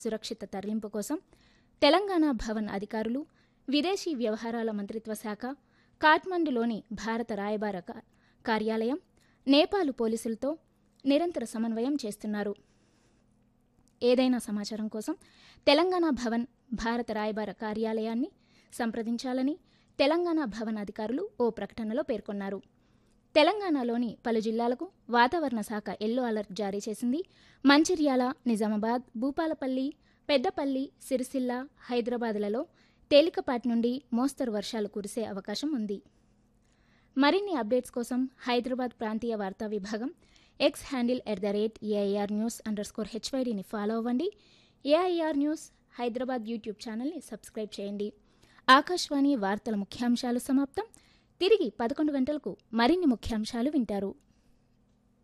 సురక్షిత తరలింపు కోసం తెలంగాణ భవన్ అధికారులు విదేశీ వ్యవహారాల మంత్రిత్వ శాఖ కాఠ్మండులోని భారత రాయబార కా- కార్యాలయం నేపాల్ పోలీసులతో నిరంతర సమన్వయం చేస్తున్నారు ఏదైనా సమాచారం కోసం తెలంగాణ భవన్ భారత రాయబార కార్యాలయాన్ని సంప్రదించాలని తెలంగాణ భవన్ అధికారులు ఓ ప్రకటనలో పేర్కొన్నారు తెలంగాణలోని పలు జిల్లాలకు వాతావరణ శాఖ ఎల్లో అలర్ట్ జారీ చేసింది మంచిర్యాల నిజామాబాద్ భూపాలపల్లి పెద్దపల్లి సిరిసిల్ల హైదరాబాద్లలో తేలికపాటి నుండి మోస్తరు వర్షాలు కురిసే అవకాశం ఉంది మరిన్ని అప్డేట్స్ కోసం హైదరాబాద్ ప్రాంతీయ వార్తా విభాగం X handle at the rate AIR news underscore హెచ్వైడిని ఫాలో అవ్వండి ఏఐఆర్ న్యూస్ హైదరాబాద్ యూట్యూబ్ ఛానల్ని సబ్స్క్రైబ్ చేయండి ఆకాశవాణి వార్తల ముఖ్యాంశాలు సమాప్తం తిరిగి పదకొండు గంటలకు మరిన్ని ముఖ్యాంశాలు వింటారు